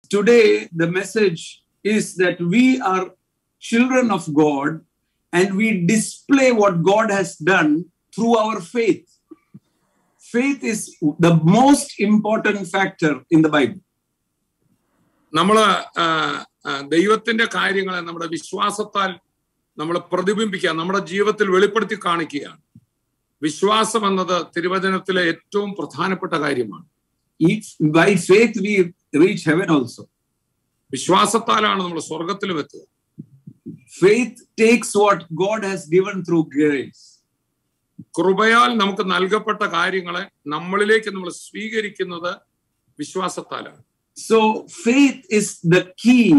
today the message is that we are children of God and we display what God has done through our faith. Faith is the most important factor in the Bible. നമ്മൾ ദൈവത്തിന്റെ കാര്യങ്ങളെ നമ്മുടെ വിശ്വാസത്താൽ നമ്മൾ പ്രതിബിംബിക്കുക നമ്മുടെ ജീവിതത്തിൽ വെളിപ്പെടുത്തി കാണിക്കുകയാണ് വിശ്വാസം എന്നത് തിരുവചനത്തിലെ ഏറ്റവും പ്രധാനപ്പെട്ട കാര്യമാണ് If by faith we reach heaven also. വിശ്വാസത്താലാണ് നമ്മൾ സ്വർഗത്തിലും എത്തുക Faith takes what God has given through grace. കൃപയാൽ നമുക്ക് നൽകപ്പെട്ട കാര്യങ്ങളെ നമ്മളിലേക്ക് നമ്മൾ സ്വീകരിക്കുന്നത് വിശ്വാസത്താലാണ് So faith is the key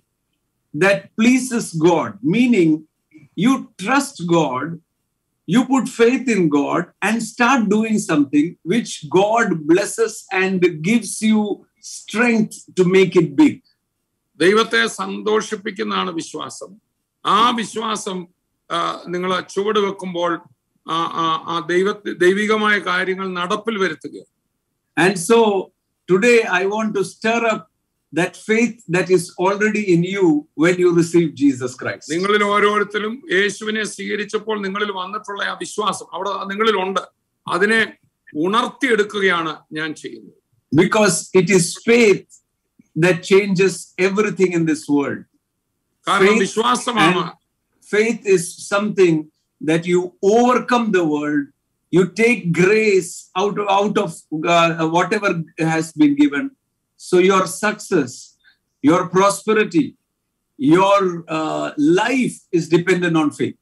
that pleases God, meaning you trust God, you put faith in God and start doing something which God blesses and gives you strength to make it big. ദൈവത്തെ സന്തോഷിപ്പിക്കുന്നതാണ് വിശ്വാസം ആ വിശ്വാസം നിങ്ങൾ ചുവട് വെക്കുമ്പോൾ ആ ആ- ആ ദൈവ ദൈവികമായ കാര്യങ്ങൾ നടപ്പിൽ വരുത്തുക And so today I want to stir up that faith that is already in you when you receive Jesus Christ. നിങ്ങളിൽ ഓരോരുത്തരും യേശുവിനെ സ്വീകരിച്ചപ്പോൾ നിങ്ങളിൽ വന്നിട്ടുള്ള ആ വിശ്വാസം അവിടെ നിങ്ങളിലുണ്ട് അതിനെ ഉണർത്തിയെടുക്കുകയാണ് ഞാൻ ചെയ്യുന്നത് Because it is faith that changes everything in this world. കാരണം Faith വിശ്വാസമാണ് and faith is something that you overcome the world you take grace out of, out of uh, whatever has been given so your success your prosperity your uh, life is dependent on faith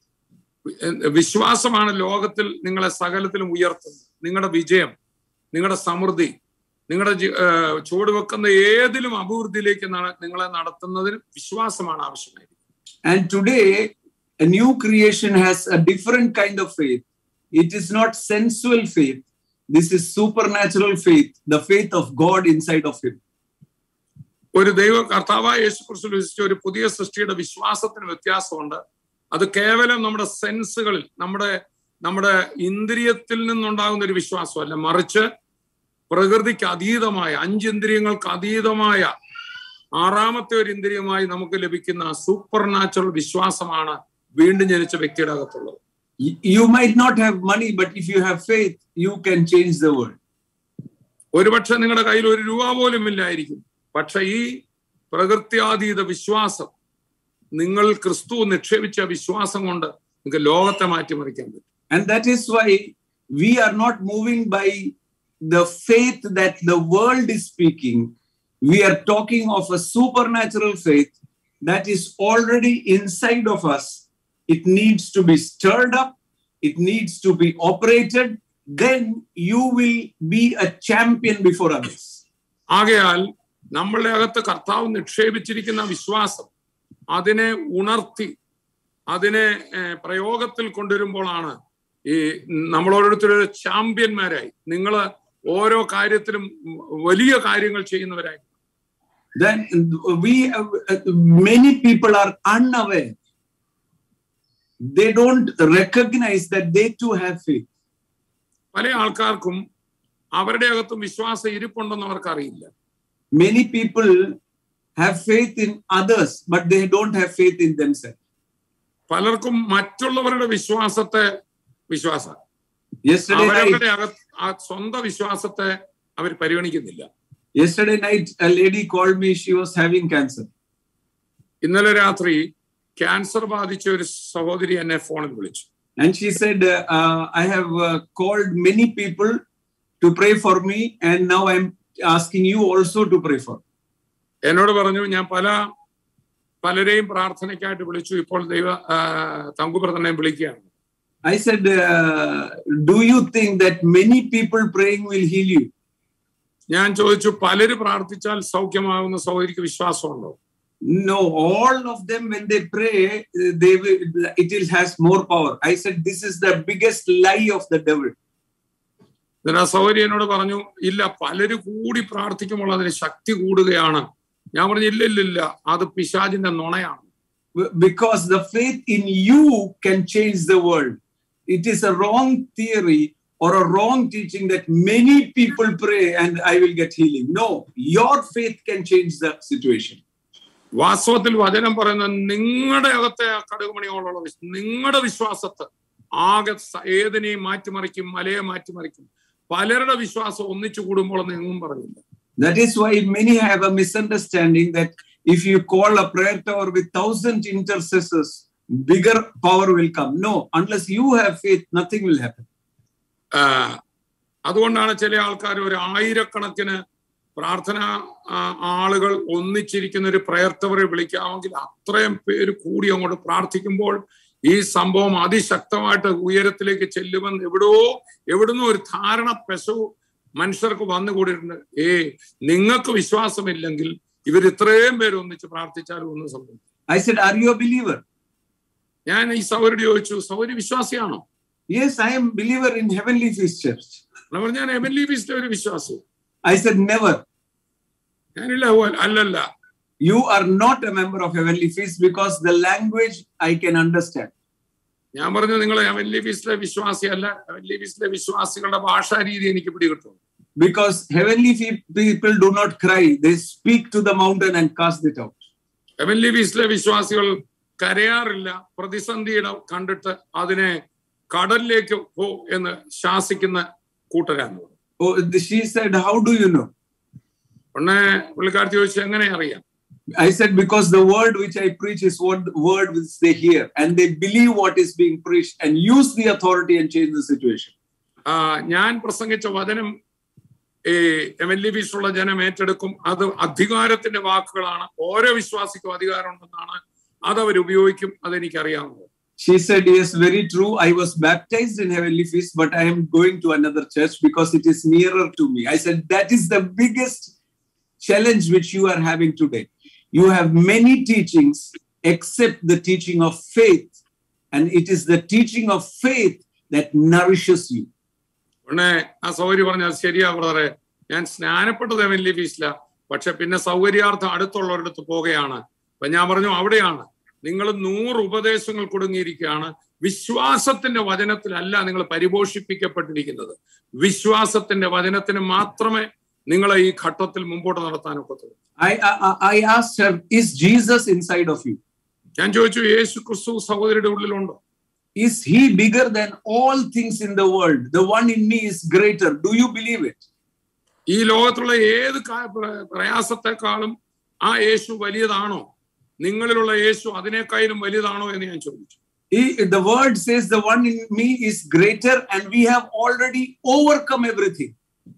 വിശ്വാസമാണ് ലോകത്തിൽ നിങ്ങളെ സകലത്തിലും ഉയർത്തുന്നത് നിങ്ങളുടെ വിജയം നിങ്ങളുടെ സമൃദ്ധി നിങ്ങളുടെ ജി- ഏർ ചുവടുവെക്കുന്ന ഏതിലും അഭിവൃദ്ധിയിലേക്ക് ന- നിങ്ങളെ നടത്തുന്നതിന് വിശ്വാസമാണ് ആവശ്യമായിരിക്കുന്നത് and today a new creation has a different kind of faith it is not sensual faith this is supernatural faith the faith of god inside of him ഒരു ദൈവ കർത്താവായ യേശു ക്രിസ്തു വിശ്വസിച്ച ഒരു പുതിയ സൃഷ്ടിയുടെ വിശ്വാസത്തിന് വ്യത്യാസമുണ്ട് അത് കേവലം നമ്മുടെ സെൻസുകളിൽ നമ്മുടെ നമ്മുടെ ഇന്ദ്രിയത്തിൽ നിന്നുണ്ടാകുന്ന ഒരു വിശ്വാസമല്ല മറിച്ച് പ്രകൃതിക്ക് അതീതമായ അഞ്ചിന്ദ്രിയങ്ങൾക്ക് അതീതമായ ആറാമത്തെ ഒരു ഇന്ദ്രിയമായി നമുക്ക് ലഭിക്കുന്ന സൂപ്പർ നാച്ചുറൽ വിശ്വാസമാണ് വീണ്ടും ജനിച്ച വ്യക്തിയുടെ അകത്തുള്ളത് Y- you might not have money but if you have faith you can change the world ഒരുപക്ഷെ നിങ്ങളുടെ കയ്യിൽ ഒരു രൂപ പോലും ഇല്ലായിരിക്കും പക്ഷെ ഈ പ്രകൃത്യാതീത വിശ്വാസം നിങ്ങൾ ക്രിസ്തു നിക്ഷേപിച്ച വിശ്വാസം കൊണ്ട് നിങ്ങൾക്ക് ലോകത്തെ മാറ്റിമറിക്കാൻ പറ്റും and that is why we are not moving by the faith that the world is speaking we are talking of a supernatural faith that is already inside of us it needs to be stirred up it needs to be operated then you will be a champion before others ആകയാൽ നമ്മളുടെ അകത്ത് കർത്താവ് നിക്ഷേപിച്ചിരിക്കുന്ന വിശ്വാസം അതിനെ ഉണർത്തി അതിനെ ഏർ, പ്രയോഗത്തിൽ കൊണ്ടുവരുമ്പോഴാണ് ഈ നമ്മൾ ഓരോരുത്തരും ചാമ്പ്യന്മാരായി നിങ്ങൾ ഓരോ കാര്യത്തിലും വലിയ കാര്യങ്ങൾ ചെയ്യുന്നവരായി then we many people are unaware they don't recognize that they too have faith പല ആൾക്കാർക്കും അവരുടെ അകത്തും വിശ്വാസം ഇരിപ്പുണ്ടെന്ന് അവർക്ക് അറിയില്ല many people have faith in others but they don't have faith in themselves പലർക്കും മറ്റുള്ളവരുടെ വിശ്വാസത്തെ വിശ്വാസം yesterday night അവരവരുടെ അകത്ത് ആ സ്വന്തം വിശ്വാസത്തെ അവർ പരിഗണിക്കുന്നില്ല yesterday night a lady called me she was having cancer ഇന്നലെ രാത്രി ക്യാൻസർ ബാധിച്ച ഒരു സഹോദരി എന്നെ ഫോണിൽ വിളിച്ചു and she said uh, uh, i have uh, called many people to pray for me and now i'm asking you also to pray for me. എന്നോട് പറഞ്ഞു ഞാൻ പല പലരെയും പ്രാർത്ഥനയ്ക്കായിട്ട് വിളിച്ചു ഇപ്പോൾ ദൈവ ആ, തങ്കുപ്രതനെ വിളിക്കുകയാണ് i said uh, do you think that many people praying will heal you ഞാൻ ചോദിച്ചു പലര് പ്രാർത്ഥിച്ചാൽ സൗഖ്യമാകുന്ന സഹോദരിക്ക് വിശ്വാസമുണ്ടോ No, all of them when they pray, uh, they will, it will has more power. I said this is the biggest lie of the devil. എന്നിട്ട് ആ സഹോദരി എന്നോട് പറഞ്ഞു ഇല്ല പലര് കൂടി പ്രാർത്ഥിക്കുമ്പോൾ അതിന് ശക്തി കൂടുകയാണ് ഞാൻ പറഞ്ഞു ഇല്ല ഇല്ല ഇല്ല അത് പിശാചിന്റെ നുണയാണ് B- Because the faith in you can change the world. It is a wrong theory or a wrong teaching that many people pray and I will get healing. No, your faith can change the situation. വാസ്തവത്തിൽ വചനം പറയുന്നത് നിങ്ങളുടെ അകത്തെ ആ കടുകുമണിയോടുള്ള വിശ്വാസം നിങ്ങളുടെ വിശ്വാസത്തെ ആകെ സ- ഏതിനെയും മാറ്റിമറിക്കും മലയെ മാറ്റിമറിക്കും പലരുടെ വിശ്വാസം ഒന്നിച്ചു കൂടുമ്പോൾ എങ്ങും പറഞ്ഞില്ല That is why many have a misunderstanding that if you call a prayer tower with thousand intercessors, bigger power will come. No, unless you have faith, nothing will happen. ആ, അതുകൊണ്ടാണ് ചില ആൾക്കാർ ഒരു ആയിരക്കണക്കിന് പ്രാർത്ഥന ആ, ആളുകൾ ഒന്നിച്ചിരിക്കുന്ന ഒരു പ്രയർത്തവരെ വിളിക്കാമെങ്കിൽ അത്രയും പേര് കൂടി അങ്ങോട്ട് പ്രാർത്ഥിക്കുമ്പോൾ ഈ സംഭവം അതിശക്തമായിട്ട് ഉയരത്തിലേക്ക് ചെല്ലുമെന്ന് എവിടോ എവിടുന്നോ ഒരു ധാരണ പെശവ് മനുഷ്യർക്ക് വന്നുകൂടിയിട്ടുണ്ട് ഏ നിങ്ങൾക്ക് വിശ്വാസമില്ലെങ്കിൽ ഇവർ ഇത്രയും പേര് ഒന്നിച്ച് പ്രാർത്ഥിച്ചാലും ഒന്നും സംഭവിക്കും I said, Are you a believer? ഞാൻ ഈ സൗകര്യം ചോദിച്ചു സൗകര്യ വിശ്വാസിയാണോ Yes, I am believer in Heavenly Feast Church. ഞാൻ പറഞ്ഞു ഞാൻ എം എൽ ഫീസിലെ ഒരു വിശ്വാസി I said, Never. ഞാനില്ല ഓ, അല്ലല്ല You are not a member of Heavenly Feast because the language I can understand. ഞാൻ പറഞ്ഞു നിങ്ങൾ എവൻലി ഫീസിലെ വിശ്വാസിയല്ല എവൻലി ഫീസിലെ വിശ്വാസികളുടെ ഭാഷാ രീതി എനിക്ക് പിടികിട്ടും Because heavenly fe- people do not cry, they speak to the mountain and cast it out. Heavenly ഫീസിലെ വിശ്വാസികൾ കരയാറില്ല പ്രതിസന്ധിയുടെ കണ്ടിട്ട് അതിനെ കടലിലേക്ക് പോ എന്ന് ശാസിക്കുന്ന കൂട്ടരാണ് Oh, she said, How do you know? ഉടനെ പുള്ളിക്കാരത്തി ചോദിച്ചു എങ്ങനെ അറിയാം I said, Because the word which I preach is what the word which they hear, and they believe what is being preached and use the authority and change the situation. ആ, ഞാൻ പ്രസംഗിച്ച വചനം ഈ എം എൽ ഫീസിലുള്ള ജനം ഏറ്റെടുക്കും അത് അധികാരത്തിന്റെ വാക്കുകളാണ് ഓരോ വിശ്വാസിക്കും അധികാരമുണ്ടെന്നാണ് അത് അവർ ഉപയോഗിക്കും അതെനിക്കറിയാവുന്നത് She said, Yes, very true. I was baptized in Heavenly Feast, but I am going to another church because it is nearer to me. I said, That is the biggest challenge which you are having today. You have many teachings except the teaching of faith, and it is the teaching of faith that nourishes you. ഉടനെ ആ സൗകര്യം പറഞ്ഞാൽ ശരിയാ ബ്രദറെ ഞാൻ സ്നാനപ്പെട്ടത് M L ഫീസില പക്ഷെ പിന്നെ സൗകര്യാർത്ഥം അടുത്തുള്ളവരുടെ പോവുകയാണ് അപ്പൊ ഞാൻ പറഞ്ഞു അവിടെയാണ് നിങ്ങൾ നൂറ് ഉപദേശങ്ങൾ കുടുങ്ങിയിരിക്കുകയാണ് വിശ്വാസത്തിന്റെ വചനത്തിലല്ല നിങ്ങൾ പരിപോഷിപ്പിക്കപ്പെട്ടിരിക്കുന്നത് വിശ്വാസത്തിന്റെ വചനത്തിന് മാത്രമേ നിങ്ങളെ ഈ ഘട്ടത്തിൽ മുമ്പോട്ട് നടത്താനൊക്കത്തുള്ളൂ I, I, I asked her, Is Jesus inside of you? ഞാൻ ചോദിച്ചു യേശു ക്രിസ്തു സഹോദരിയുടെ ഉള്ളിലുണ്ടോ Is he bigger than all things in the world? The one in me is greater. Do you believe it? ഈ ലോകത്തുള്ള ഏത് കാ- പ്ര- പ്രയാസത്തെക്കാളും ആ യേശു വലിയതാണോ നിങ്ങളിലുള്ള യേശു അതിനേക്കാളും വലുതാണോ എന്ന് ഞാൻ ചോദിച്ചു He- the word says the one in me is greater and we have already overcome everything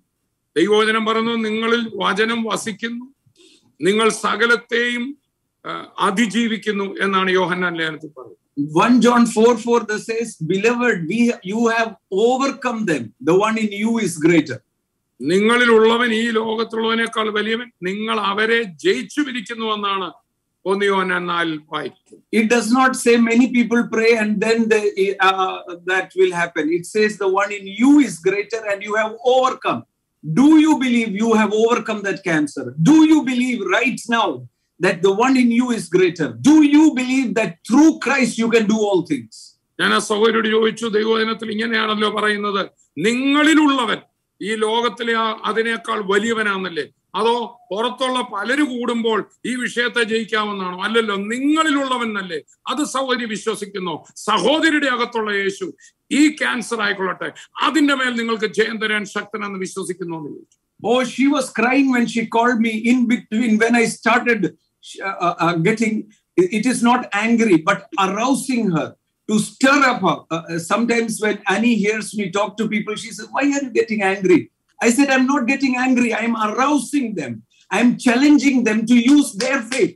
ദൈവവചനം പറയുന്നു നിങ്ങളിൽ വചനം വസിക്കുന്നു നിങ്ങൾ സകലത്തെയും ആ, അതിജീവിക്കുന്നു എന്നാണ് യോഹന്നാൻ ലേഖനത്തിൽ പറയുന്നത് 1 john 4 4 that says beloved we you have overcome them the one in you is greater നിങ്ങളിലുള്ളവൻ ഈ ലോകത്തുള്ളവനേക്കാൾ വലിയവൻ നിങ്ങൾ അവരെ ജയിച്ചു പിരിക്കുന്നു എന്നാണ് ഒന്ന് യോഹന്നാൻ നാലിൽ വായിക്കുന്നത് it does not say many people pray and then the, uh, that will happen it says the one in you is greater and you have overcome do you believe you have overcome that cancer do you believe right now that the one in you is greater do you believe that through christ you can do all things ഞാൻ ആ സഹോദരോട് ചോദിച്ചു ദൈവവചനത്തിൽ ഇങ്ങനെയാണല്ലോ പറയുന്നത് നിങ്ങളിലുള്ളവൻ ഈ ലോകത്തിലെ ആ അതിനേക്കാൾ വലിയവനാന്നല്ലേ അതോ പുറത്തുള്ള പലര് കൂടുമ്പോൾ ഈ വിഷയത്തെ ജയിക്കാമെന്നാണോ അല്ലല്ലോ നിങ്ങളിലുള്ളവൻ എന്നല്ലേ അത് സഹോദരി വിശ്വസിക്കുന്നു സഹോദരിയുടെ അകത്തുള്ള യേശു ഈ ക്യാൻസർ ആയിക്കൊള്ളട്ടെ അതിന്റെ മേൽ നിങ്ങൾക്ക് ജയം തരാൻ ശക്തനെന്ന് വിശ്വസിക്കുന്നു എന്ന് ചോദിച്ചു Oh, she was crying when she called me in between when I started uh, uh, uh, getting, it is not angry, but arousing her to stir up her. Uh, uh, sometimes when Annie hears me talk to people, she says, Why are you getting angry? I said, I'm not getting angry. I'm arousing them. I'm challenging them to use their faith.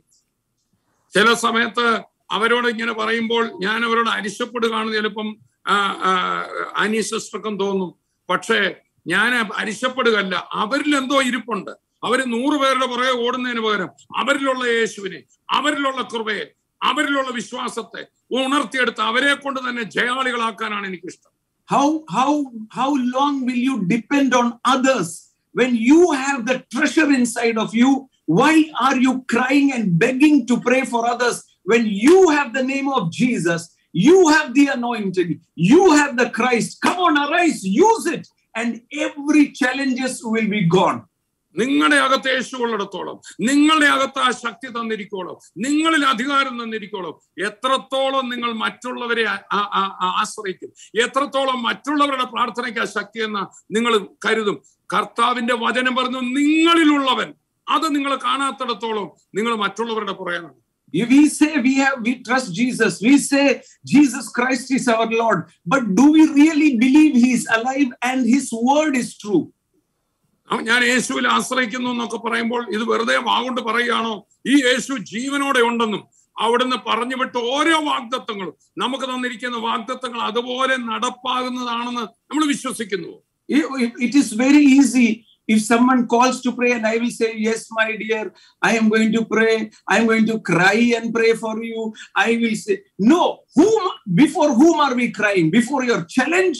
ചില സമയത്ത് അവരോട് ഇങ്ങനെ പറയുമ്പോൾ ഞാൻ അവരോട് അരിശപ്പെടുകയാണെന്ന് ചിലപ്പം ആ, ആ, അനി സിസ്റ്റർക്കും തോന്നും പക്ഷേ ഞാൻ അരിശപ്പെടുകയല്ല അവരിൽ എന്തോ ഇരിപ്പുണ്ട് അവര് നൂറ് പേരുടെ പുറകെ ഓടുന്നതിന് പകരം അവരിലുള്ള യേശുവിനെ അവരിലുള്ള കൃപയെ അവരിലുള്ള വിശ്വാസത്തെ ഉണർത്തിയെടുത്ത് അവരെ കൊണ്ട് തന്നെ ജയാളികളാക്കാനാണ് എനിക്കിഷ്ടം How, how, how long will you depend on others when you have the treasure inside of you? Why are you crying and begging to pray for others when you have the name of Jesus? You have the anointing. You have the Christ. Come on, arise, use it. And every challenges will be gone. നിങ്ങളുടെ അകത്ത് യേശു ഉള്ളിടത്തോളം നിങ്ങളുടെ അകത്ത് ആ ശക്തി തന്നിരിക്കോളും നിങ്ങളിൽ അധികാരം തന്നിരിക്കോളും എത്രത്തോളം നിങ്ങൾ മറ്റുള്ളവരെ ആ- ആ- ആ- ആ- ആശ്രയിക്കും എത്രത്തോളം മറ്റുള്ളവരുടെ പ്രാർത്ഥനയ്ക്ക് ആ ശക്തി എന്ന് നിങ്ങൾ കരുതും കർത്താവിന്റെ വചനം പറഞ്ഞു നിങ്ങളിലുള്ളവൻ അത് നിങ്ങൾ കാണാത്തിടത്തോളം നിങ്ങൾ മറ്റുള്ളവരുടെ പുറകെ If we say we have we trust Jesus, we say Jesus Christ is our Lord, but do we really believe He is alive and His word is true? അവൻ ഞാൻ യേശുവിൽ ആശ്രയിക്കുന്നു എന്നൊക്കെ പറയുമ്പോൾ ഇത് വെറുതെ വാഗൊണ്ട് പറയുകയാണോ ഈ യേശു ജീവനോടെ ഉണ്ടെന്നും അവിടുന്ന് പറഞ്ഞു വിട്ട ഓരോ വാഗ്ദത്വങ്ങളും നമുക്ക് തന്നിരിക്കുന്ന വാഗ്ദത്വങ്ങൾ അതുപോലെ നടപ്പാകുന്നതാണെന്ന് നമ്മൾ വിശ്വസിക്കുന്നു It it is very easy if someone calls to pray and I will say, Yes, my dear, I am going to pray. I am going to cry and pray for you. I will say, No, whom before whom are we crying? Before your challenge?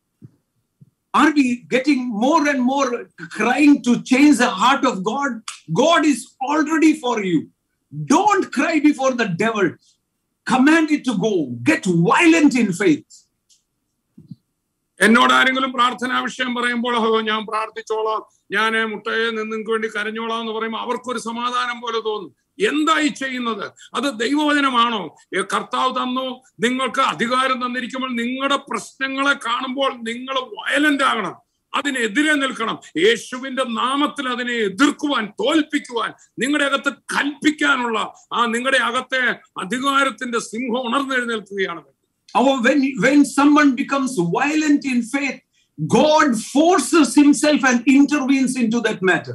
Are we getting more and more crying to change the heart of God? God is already for you. Don't cry before the devil. Command it to go. Get violent in faith. എന്നോട് ആരെങ്കിലും പ്രാർത്ഥനാ വിഷയം പറയുമ്പോൾ "ഓ, ഞാൻ പ്രാർത്ഥിച്ചോളാം ഞാൻ മുട്ടയെ നിങ്ങൾക്ക് വേണ്ടി കരഞ്ഞോളാം എന്ന് പറയുമ്പോൾ അവർക്കൊരു സമാധാനം പോലെ തോന്നും എന്തായി ചെയ്യുന്നത് അത് ദൈവവചനമാണോ ഏ, കർത്താവ് തന്നു നിങ്ങൾക്ക് അധികാരം തന്നിരിക്കുമ്പോൾ നിങ്ങളുടെ പ്രശ്നങ്ങളെ കാണുമ്പോൾ നിങ്ങൾ വയലന്റ് ആകണം അതിനെതിരെ നിൽക്കണം യേശുവിന്റെ നാമത്തിൽ അതിനെ എതിർക്കുവാൻ തോൽപ്പിക്കുവാൻ നിങ്ങളുടെ അകത്ത് കൽപ്പിക്കാനുള്ള ആ നിങ്ങളുടെ അകത്തെ അധികാരത്തിന്റെ സിംഹം ഉണർന്നെഴുന്നേൽക്കുകയാണ് Our, when, when someone becomes violent in faith, God forces himself and intervenes into that matter.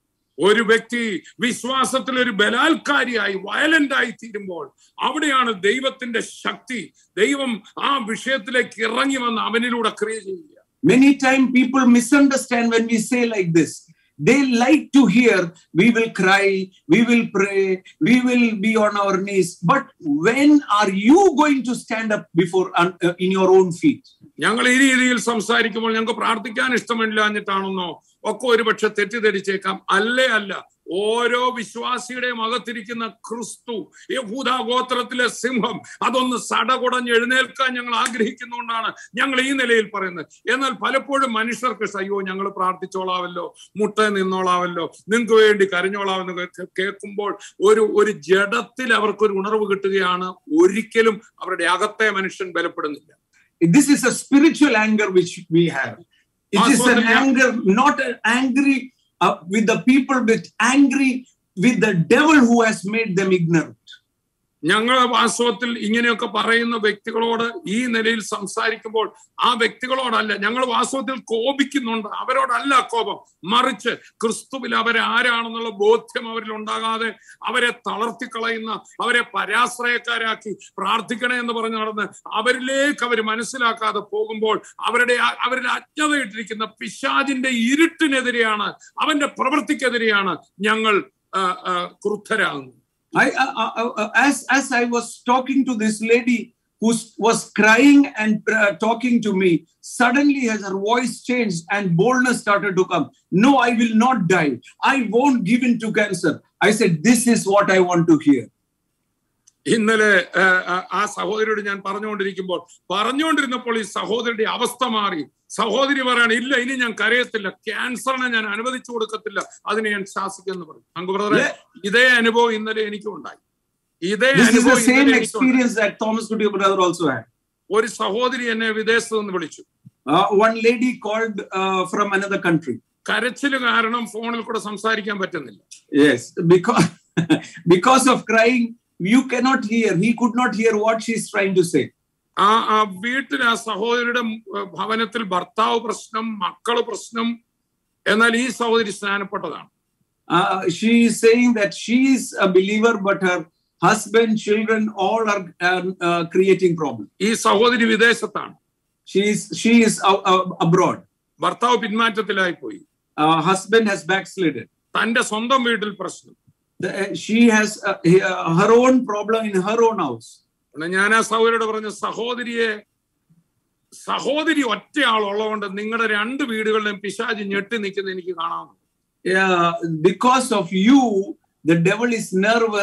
ഒരു വ്യക്തി വിശ്വാസത്തിൽ ഒരു ബലാത്കാരിയായി വയലന്റ് ആയി തീരുമ്പോൾ അവിടെയാണ് ദൈവത്തിന്റെ ശക്തി ദൈവം ആ വിഷയത്തിലേക്ക് ഇറങ്ങി വന്ന് അവനിലൂടെ ക്രിയ ചെയ്യുക Many times people misunderstand when we say like this. They like to hear, we will cry, we will pray, we will be on our knees. But when are you going to stand up before uh, in your own feet? ഞങ്ങൾ ഈ രീതിയിൽ സംസാരിക്കുമ്പോൾ ഞങ്ങൾക്ക് പ്രാർത്ഥിക്കാൻ ഇഷ്ടമില്ലാഞ്ഞിട്ടാണെന്നോ ഒക്കെ ഒരുപക്ഷെ തെറ്റിദ്ധരിച്ചേക്കാം അല്ലേ അല്ല ഓരോ വിശ്വാസിയുടെയും അകത്തിരിക്കുന്ന ക്രിസ്തു യഹൂദ ഗോത്രത്തിലെ സിംഹം അതൊന്ന് സടകുടഞ്ഞ് എഴുന്നേൽക്കാൻ ഞങ്ങൾ ആഗ്രഹിക്കുന്നുകൊണ്ടാണ് ഞങ്ങൾ ഈ നിലയിൽ പറയുന്നത് എന്നാൽ പലപ്പോഴും മനുഷ്യർക്ക് അയ്യോ ഞങ്ങൾ പ്രാർത്ഥിച്ചോളാവല്ലോ മുട്ട നിന്നോളാവല്ലോ നിങ്ങൾക്ക് വേണ്ടി കരഞ്ഞോളാവെന്ന് കേ- കേൾക്കുമ്പോൾ ഒരു ഒരു ജഡത്തിൽ അവർക്കൊരു ഉണർവ് കിട്ടുകയാണ് ഒരിക്കലും അവരുടെ അകത്തെ മനുഷ്യൻ ബലപ്പെടുന്നില്ല This is a spiritual anger which we have. It is an Absolutely. anger, not an angry uh, with the people, but angry with the devil who has made them ignorant. ഞങ്ങൾ വാസ്തവത്തിൽ ഇങ്ങനെയൊക്കെ പറയുന്ന വ്യക്തികളോട് ഈ നിലയിൽ സംസാരിക്കുമ്പോൾ ആ വ്യക്തികളോടല്ല ഞങ്ങൾ വാസ്തവത്തിൽ കോപിക്കുന്നുണ്ട് അവരോടല്ല കോപം മറിച്ച് ക്രിസ്തുവിൽ അവരെ ആരാണെന്നുള്ള ബോധ്യം അവരിൽ ഉണ്ടാകാതെ അവരെ തളർത്തിക്കളയുന്ന അവരെ പരാശ്രയക്കാരാക്കി പ്രാർത്ഥിക്കണേ എന്ന് പറഞ്ഞ് നടന്ന് അവരിലേക്ക് അവർ മനസ്സിലാക്കാതെ പോകുമ്പോൾ അവരുടെ ആ- അവരിൽ അജ്ഞതയിട്ടിരിക്കുന്ന പിശാജിന്റെ ഇരുട്ടിനെതിരെയാണ് അവന്റെ പ്രവൃത്തിക്കെതിരെയാണ് ഞങ്ങൾ ആ, ആ, ക്രുദ്ധരാകുന്നത് I, uh, uh, uh, as as I was talking to this lady who was crying and uh, talking to me, suddenly as her voice changed and boldness started to come. No, I will not die. I won't give in to cancer. I said, This is what I want to hear. ഇന്നലെ ആ, ആ, ആ സഹോദരിയോട് ഞാൻ പറഞ്ഞുകൊണ്ടിരിക്കുമ്പോൾ പറഞ്ഞുകൊണ്ടിരുന്നപ്പോൾ ഈ സഹോദരിയുടെ അവസ്ഥ മാറി സഹോദരി പറയാണ് ഇല്ല ഇനി ഞാൻ കരയത്തില്ല ക്യാൻസറിനെ ഞാൻ അനുവദിച്ചു കൊടുക്കത്തില്ല അതിനെ ഞാൻ ശാസിക്കുമെന്ന് പറഞ്ഞു അങ്ക് ബ്രദറെ ഇതേ അനുഭവം ഇന്നലെ എനിക്കും ഉണ്ടായി ഇതേ This is the അനുഭവം same ഇന്നലെ എനിക്കും ഉണ്ടായി. experience that Thomas Goody brother also had. ഒരു സഹോദരി എന്നെ വിദേശത്ത് നിന്ന് വിളിച്ചു Uh, one lady called uh, from another country. കരച്ചില് കാരണം ഫോണിൽ കൂടെ സംസാരിക്കാൻ പറ്റുന്നില്ല Yes, because because of crying, you cannot hear. He could not hear what she's trying to say. ആ ആ വീട്ടിൽ ആ സഹോദരിയുടെ ഉം, ഭവനത്തിൽ ഭർത്താവ് പ്രശ്നം മക്കള് പ്രശ്നം എന്നാൽ ഈ സഹോദരി സ്നാനപ്പെട്ടതാണ് Uh, she is saying that she is a believer, but her husband, children, all are uh, uh, creating problems. ഈ സഹോദരി വിദേശത്താണ് She is she is uh, uh, abroad. ഭർത്താവ് പിന്മാറ്റത്തിലായി പോയി Uh, husband has backslidden. തന്റെ സ്വന്തം വീട്ടിൽ പ്രശ്നം The- uh, she has uh, he- uh, her own problem in her own house. പിന്നെ ഞാൻ ആ സഹോദരിയോട് പറഞ്ഞ സഹോദരിയെ സഹോദരി ഒറ്റയാളുള്ളതുകൊണ്ട് നിങ്ങളുടെ രണ്ട് വീടുകളിലും പിശാചി ഞെട്ടി നിൽക്കുന്ന എനിക്ക് കാണാം Yeah, because of you, the devil is nervous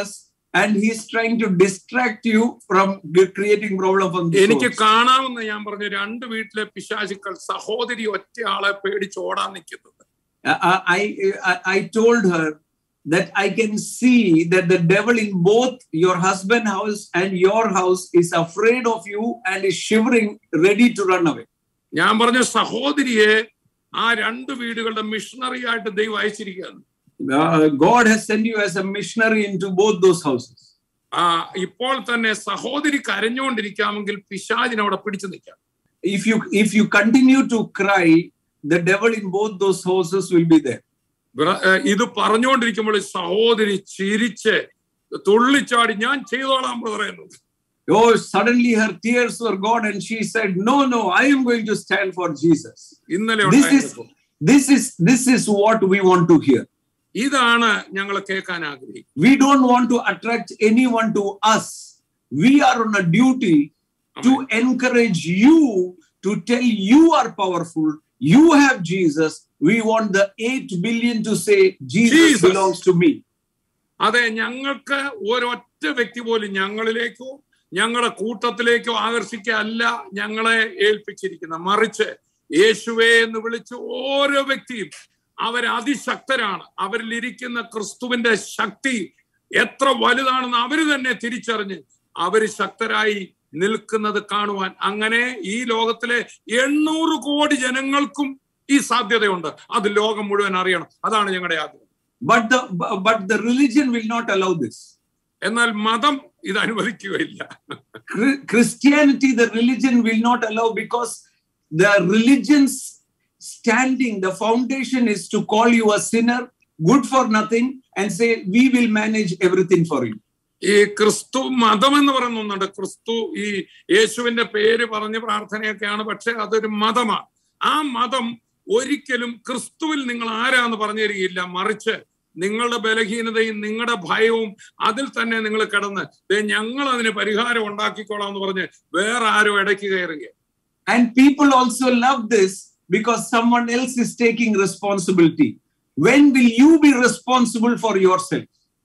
and he's trying to distract you from g- creating problem from the എനിക്ക് source. കാണാവുന്ന ഞാൻ പറഞ്ഞു രണ്ട് വീട്ടിലെ പിശാചുക്കൾ സഹോദരി ഒറ്റയാളെ പേടിച്ച് ഓടാൻ നിൽക്കുന്നത് Uh, I, I I told her that I can see that the devil in both your husband house and your house is afraid of you and is shivering, ready to run away. ഞാൻ പറഞ്ഞ സഹോദരിയെ ആ രണ്ട് വീടുകളുടെ missionary ആയിട്ട് ദൈവം അയച്ചിരിക്കുകയാണ് Uh, God has sent you as a missionary into both those houses. ആ ഇപ്പോൾ തന്നെ സഹോദരി കരഞ്ഞുകൊണ്ടിരിക്കാമെങ്കിൽ പിശാചിനെ അവിടെ പിടിച്ചു നിൽക്കാം If you if you continue to cry, the devil in both those houses will be there. ബ്ര- ഏ, ഇത് പറഞ്ഞുകൊണ്ടിരിക്കുമ്പോൾ ഈ സഹോദരി ചിരിച്ച് തുള്ളിച്ചാടി ഞാൻ ചെയ്തോളാം ബ്രദറെ എന്ന് Oh, suddenly her tears were gone, and she said, "No, no, I am going to stand for Jesus." ഇന്നലെ This ഉണ്ടായ is അനുഭവം. this is this is what we want to hear. ഇതാണ് ഞങ്ങൾ കേൾക്കാൻ ആഗ്രഹിക്കുന്നത് We don't want to attract anyone to us. We are on a duty to encourage you to tell you are powerful. You have Jesus. We want the 8 billion to say, Jesus, Jesus. belongs to me. അതെ ഞങ്ങൾക്ക് ഒരൊറ്റ വ്യക്തി പോലും ഞങ്ങളിലേക്കോ ഞങ്ങളുടെ കൂട്ടത്തിലേക്കോ ആകർഷിക്കല്ല ഞങ്ങളെ ഏൽപ്പിച്ചിരിക്കുന്ന മറിച്ച് യേശുവേ എന്ന് വിളിച്ച ഓരോ വ്യക്തിയും അവർ അതിശക്തരാണ് അവരിൽ ഇരിക്കുന്ന ക്രിസ്തുവിന്റെ ശക്തി എത്ര വലുതാണെന്ന് അവര് തന്നെ തിരിച്ചറിഞ്ഞ് അവര് ശക്തരായി നിൽക്കുന്നത് കാണുവാൻ അങ്ങനെ ഈ ലോകത്തിലെ എണ്ണൂറ് കോടി ജനങ്ങൾക്കും ഈ സാധ്യതയുണ്ട് അത് ലോകം മുഴുവൻ അറിയണം അതാണ് ഞങ്ങളുടെ ആഗ്രഹം But the but the religion will not allow this. എന്നാൽ മതം ഇത് അനുവദിക്കുകയില്ല Chri- Christianity, the religion will not allow because the religion's standing, the foundation is to call you a sinner, good for nothing, and say, We will manage everything for you. ഈ ക്രിസ്തു മതം എന്ന് പറയുന്ന ഒന്നുണ്ട് ക്രിസ്തു ഈ യേശുവിന്റെ പേര് പറഞ്ഞ് പ്രാർത്ഥനയൊക്കെയാണ് പക്ഷെ അതൊരു മതമാണ് ആ മതം ഒരിക്കലും ക്രിസ്തുവിൽ നിങ്ങൾ ആരാന്ന് പറഞ്ഞു തരികയില്ല മറിച്ച് നിങ്ങളുടെ ബലഹീനതയും നിങ്ങളുടെ ഭയവും അതിൽ തന്നെ നിങ്ങൾ കിടന്ന് "ദേ ഞങ്ങൾ അതിന് പരിഹാരം ഉണ്ടാക്കിക്കോളാം എന്ന് പറഞ്ഞ് വേറെ ആരും ഇടയ്ക്ക് കയറുക And people also love this because someone else is taking responsibility. When will you be responsible for yourself?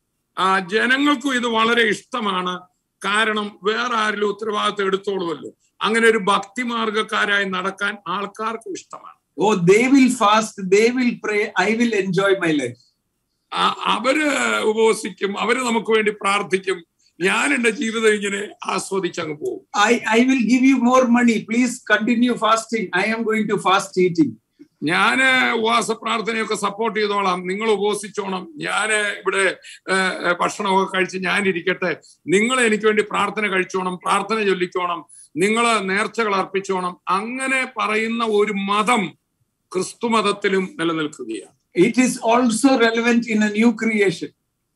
ആ ജനങ്ങൾക്കും ഇത് വളരെ ഇഷ്ടമാണ് കാരണം വേറെ ആരിലും ഉത്തരവാദിത്വം എടുത്തോളുമല്ലോ അങ്ങനെ ഒരു ഭക്തിമാർഗക്കാരായി നടക്കാൻ ആൾക്കാർക്കും ഇഷ്ടമാണ് Oh, they will fast, they will pray, I will enjoy my life. ആ- അവര് ഉപവസിക്കും അവര് നമുക്ക് വേണ്ടി പ്രാർത്ഥിക്കും ഞാൻ എന്റെ ജീവിതം ഇങ്ങനെ ആസ്വദിച്ചങ്ങ് പോകും I, I will give you more money. Please continue fasting. I am going to fast eating. ഞാന് ഉപവാസ പ്രാർത്ഥനയൊക്കെ സപ്പോർട്ട് ചെയ്തോളാം നിങ്ങൾ ഉപവസിച്ചോണം ഞാന് ഇവിടെ ഏഹ്, ഏഹ്, ഭക്ഷണമൊക്കെ കഴിച്ച് ഞാൻ ഇരിക്കട്ടെ നിങ്ങൾ എനിക്ക് വേണ്ടി പ്രാർത്ഥന കഴിച്ചോണം പ്രാർത്ഥന ചൊല്ലിക്കോണം നിങ്ങൾ നേർച്ചകൾ അർപ്പിച്ചോണം അങ്ങനെ പറയുന്ന ഒരു മതം ക്രിസ്തു മതത്തിലും നിലനിൽക്കുകയാണ് It is also relevant in a new creation.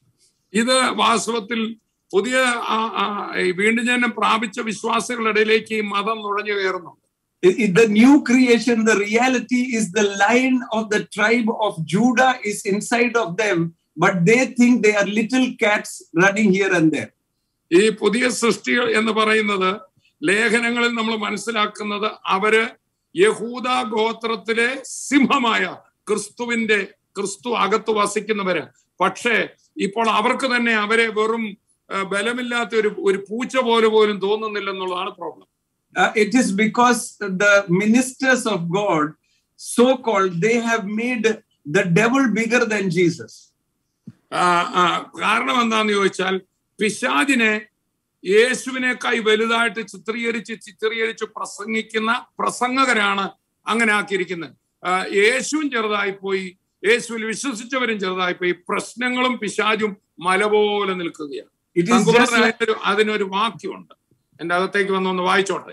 ഇത് വാസ്തവത്തിൽ പുതിയ ആ- ആ, ഈ വീണ്ടും ജനം പ്രാപിച്ച വിശ്വാസികളുടെ ഇടയിലേക്ക് ഈ മതം നുഴഞ്ഞു കയറുന്നു I- I- the new creation, the reality is the lion of the tribe of Judah is inside of them, but they think they are little cats running here and there. ഈ പുതിയ സൃഷ്ടികൾ എന്ന് പറയുന്നത് ലേഖനങ്ങളിൽ നമ്മൾ മനസ്സിലാക്കുന്നത് അവര് യഹൂദ ഗോത്രത്തിലെ സിംഹമായ ക്രിസ്തുവിന്റെ ക്രിസ്തു അകത്ത് വസിക്കുന്നവര് പക്ഷേ ഇപ്പോൾ അവർക്ക് തന്നെ അവരെ വെറും ആ, ബലമില്ലാത്ത ഒരു ഒരു പൂച്ച പോലെ പോലും തോന്നുന്നില്ലെന്നുള്ളതാണ് problem Uh, it is because the ministers of God, so called, they have made the devil bigger than Jesus. ആ, ആ, കാരണം എന്താന്ന് ചോദിച്ചാൽ പിശാദിനെ യേശുവിനേക്കായി വലുതായിട്ട് ചിത്രീകരിച്ച് ചിത്രീകരിച്ച് പ്രസംഗിക്കുന്ന പ്രസംഗകരാണ് അങ്ങനെ ആക്കിയിരിക്കുന്നത് ആ, യേശുവും ചെറുതായി പോയി യേശുവിൽ വിശ്വസിച്ചവരും ചെറുതായി പോയി പ്രശ്നങ്ങളും പിശാചും മല പോലെ നിൽക്കുകയാണ് It is just തങ്കോടൻ like, അതിനൊരു അതിനൊരു വാക്യമുണ്ട് എന്റെ അകത്തേക്ക് വന്നൊന്ന് വായിച്ചോട്ടെ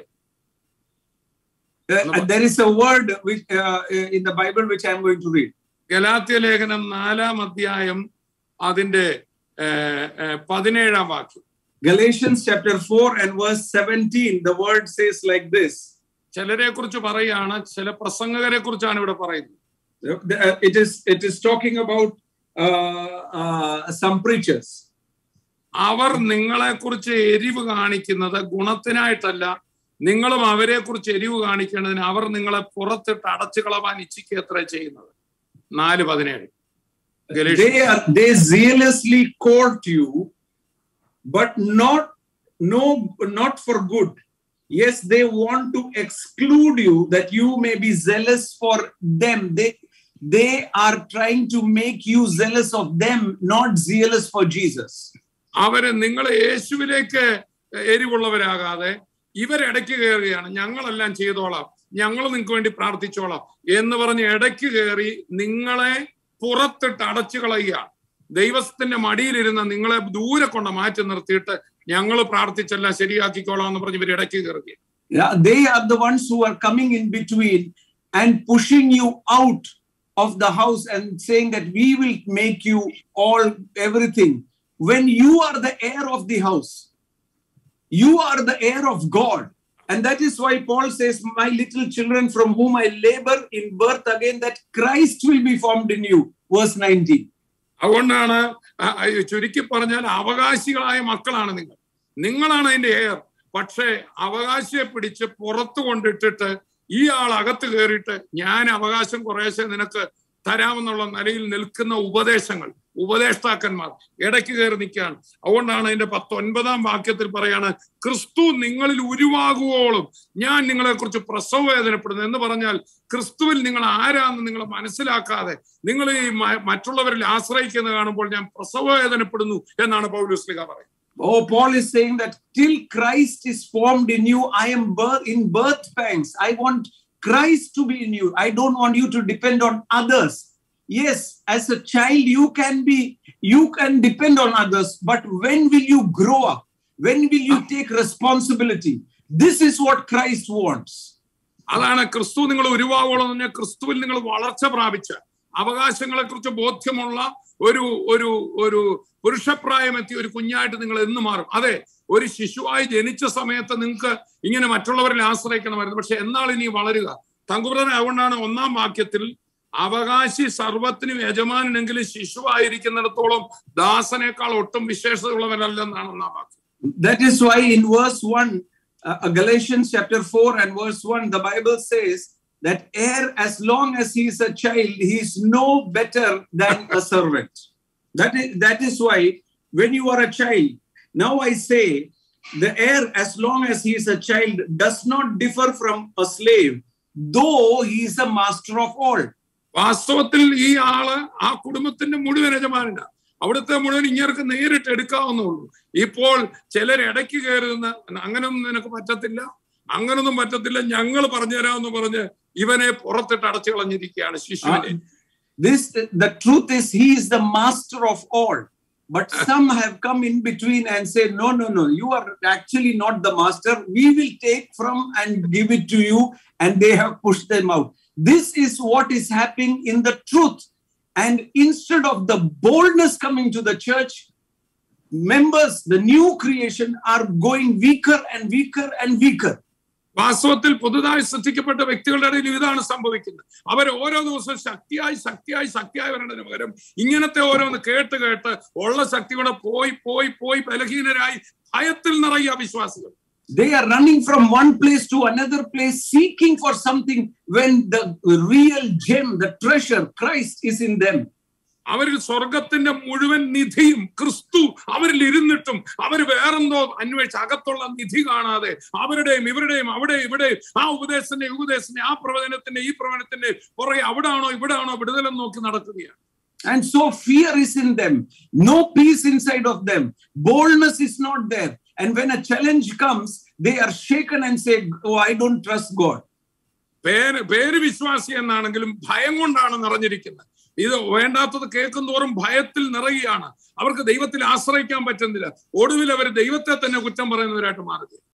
uh, there is a word which uh, in the Bible which I am going to read. Galatia ലേഖനം നാലാം അധ്യായം അതിന്റെ ഏഹ്, ഏഹ്, പതിനേഴാം വാക്യം Galatians chapter 4 and verse 17, the word says like this. ചിലരെ കുറിച്ച് പറയാണ് ചില പ്രസംഗകരെ കുറിച്ചാണ് ഇവിടെ പറയുന്നത് Uh, It is it is talking about uh, uh, some preachers. അവർ നിങ്ങളെ കുറിച്ച് എരിവ് കാണിക്കുന്നത് ഗുണത്തിനായിട്ടല്ല നിങ്ങളും അവരെ കുറിച്ച് എരിവ് കാണിക്കേണ്ടതിന് അവർ നിങ്ങളെ പുറത്തിട്ട് അടച്ചു കളവാൻ ഇച്ഛിക്കത്ര ചെയ്യുന്നത് നാല് പതിനേഴ് They are they zealously court you but not no not for good. Yes, they want to exclude you that you may be zealous for them. They they are trying to make you zealous of them, not zealous for Jesus. അവര് നിങ്ങൾ യേശുവിലേക്ക് എരിവുള്ളവരാകാതെ ഇവരിടയ്ക്ക് കയറുകയാണ് ഞങ്ങളെല്ലാം ചെയ്തോളാം ഞങ്ങൾ നിങ്ങൾക്ക് വേണ്ടി പ്രാർത്ഥിച്ചോളാം എന്ന് പറഞ്ഞ് ഇടയ്ക്ക് കയറി നിങ്ങളെ പുറത്തിട്ട് അടച്ചു കളയുകയാണ് ദൈവത്തിന്റെ മടിയിലിരുന്ന നിങ്ങളെ ദൂരെ കൊണ്ട് മാറ്റി നിർത്തിയിട്ട് ഞങ്ങൾ പ്രാർത്ഥിച്ചെല്ലാം ശരിയാക്കിക്കോളാം എന്ന് പറഞ്ഞ് ഇവർ ഇടയ്ക്ക് കയറുകയാണ് Yeah, they are the ones who are coming in between and pushing you out of the house and saying that we will make you all everything. When you are the heir of the house, you are the heir of God. And that is why Paul says, My little children from whom I labor in birth again, that Christ will be formed in you. Verse 19. അതുകൊണ്ടാണ് ആ- ആ ചുരുക്കി പറഞ്ഞാൽ അവകാശികളായ മക്കളാണ് നിങ്ങൾ നിങ്ങളാണ് അതിന്റെ air പക്ഷേ അവകാശിയെ പിടിച്ച് പുറത്തു കൊണ്ടിട്ടിട്ട് ഈ ആൾ അകത്ത് കയറിയിട്ട് ഞാൻ അവകാശം കുറേശ്ശെ നിനക്ക് തരാമെന്നുള്ള നിലയിൽ നിൽക്കുന്ന ഉപദേശങ്ങൾ ഉപദേഷ്ടാക്കന്മാർ ഇടയ്ക്ക് കയറി നിൽക്കുകയാണ് അതുകൊണ്ടാണ് അതിന്റെ പത്തൊൻപതാം വാക്യത്തിൽ പറയാണ് ക്രിസ്തു നിങ്ങളിൽ ഉരുവാകുവോളും ഞാൻ നിങ്ങളെ കുറിച്ച് പ്രസവ വേദനപ്പെടുന്നു എന്ന് പറഞ്ഞാൽ ക്രിസ്തുവിൽ നിങ്ങൾ ആരാന്ന് നിങ്ങൾ മനസ്സിലാക്കാതെ നിങ്ങൾ ഈ മ- മറ്റുള്ളവരിൽ ആശ്രയിക്കുന്നത് കാണുമ്പോൾ ഞാൻ പ്രസവ വേദനപ്പെടുന്നു എന്നാണ് പൗലുസ്ലിക പറയുന്നത് Oh, Paul is saying that till Christ is formed in you, I am birth, in birth pangs. I want Christ to be in you. I don't want you to depend on others. Yes, as a child, you can be, you can depend on others, but when will you grow up? When will you take responsibility? This is what Christ wants. അതാണ് ക്രിസ്തു നിങ്ങൾ ഉരുവാകോളം എന്ന് പറഞ്ഞാൽ ക്രിസ്തുവിൽ നിങ്ങൾ വളർച്ച പ്രാപിച്ച അവകാശങ്ങളെ കുറിച്ച് ബോധ്യമുള്ള ഒരു ഒരു ഒരു പുരുഷപ്രായമെത്തി ഒരു കുഞ്ഞായിട്ട് നിങ്ങൾ എന്ന് മാറും അതെ ഒരു ശിശുവായി ജനിച്ച സമയത്ത് നിങ്ങൾക്ക് ഇങ്ങനെ മറ്റുള്ളവരിൽ ആശ്രയിക്കണമായിരുന്നു പക്ഷെ എന്നാൽ ഇനി വളരുക തങ്കുബ്രദൻ അതുകൊണ്ടാണ് ഒന്നാം വാക്യത്തിൽ അവകാശി സർവത്തിനും യജമാനെങ്കിലും ശിശുവായിരിക്കുന്നിടത്തോളം ദാസനേക്കാൾ ഒട്ടും വിശേഷതയുള്ളവരല്ലെന്നാണ് ഒന്നാം വാക്യം That is why in verse 1, uh, Galatians chapter 4 and verse 1, the Bible says that heir, as long as he is a child, he is no better than a servant. That is, that is why when you are a child, now I say, the heir, as long as he is a child, does not differ from a slave, though he is a master of all. വാസ്തവത്തിൽ ഈ ആള് ആ കുടുംബത്തിന്റെ മുഴുവൻ യജമാനാണ് അവിടുത്തെ മുഴുവൻ ഇങ്ങർക്ക് നേരിട്ട് എടുക്കാവുന്നുള്ളൂ ഇപ്പോൾ ചിലർ ഇടയ്ക്ക് കയറുന്ന അങ്ങനൊന്നും നിനക്ക് പറ്റത്തില്ല അങ്ങനൊന്നും പറ്റത്തില്ല ഞങ്ങൾ പറഞ്ഞുതരാമെന്ന് പറഞ്ഞ് ഇവനെ പുറത്തിട്ട് അടച്ചു കളഞ്ഞിരിക്കുകയാണ് ശിശുവിനെ this the truth is he is the master of all but some have come in between and say no no no you are actually not the master we will take from and give it to you and they have pushed them out this is what is happening in the truth and instead of the boldness coming to the church members the new creation are going weaker and weaker and weaker വാസ്തവത്തിൽ പുതുതായി സൃഷ്ടിക്കപ്പെട്ട വ്യക്തികളുടെ ഇടയിൽ ഇതാണ് സംഭവിക്കുന്നത് അവർ ഓരോ ദിവസവും ശക്തിയായി ശക്തിയായി ശക്തിയായി വരേണ്ടതിന് പകരം ഇങ്ങനത്തെ ഓരോന്ന് കേട്ട് കേട്ട് ഉള്ള ശക്തി കൂടെ പോയി പോയി പോയി ബലഹീനരായി ഭയത്തിൽ നിറയുക വിശ്വാസികൾ they are running from one place to another place seeking for something when the real gem the treasure christ is in them അവരിൽ സ്വർഗത്തിന്റെ മുഴുവൻ നിധിയും ക്രിസ്തു അവരിൽ ഇരുന്നിട്ടും അവർ വേറെന്തോ അന്വേഷിച്ച് അകത്തുള്ള നിധി കാണാതെ അവരുടെയും ഇവരുടെയും അവിടെ ഇവിടെ ആ ഉപദേശത്തിന്റെ ഈ ഉപദേശത്തിന്റെ ആ പ്രവചനത്തിന്റെ ഈ പ്രവചനത്തിന്റെ പുറകെ അവിടാണോ ഇവിടാണോ വിടുതലം നോക്കി നടക്കുകയാണ് and so fear is in them no peace inside of them boldness is not there and when a challenge comes they are shaken and say oh i don't trust god പേര് പേര് വിശ്വാസി എന്നാണെങ്കിലും ഭയം കൊണ്ടാണ് നിറഞ്ഞിരിക്കുന്നത് ഇത് വേണ്ടാത്തത് കേൾക്കും തോറും ഭയത്തിൽ നിറയുകയാണ് അവർക്ക് ദൈവത്തിൽ ആശ്രയിക്കാൻ പറ്റുന്നില്ല ഒടുവിൽ അവർ ദൈവത്തെ തന്നെ കുറ്റം പറയുന്നവരായിട്ട് മാറുക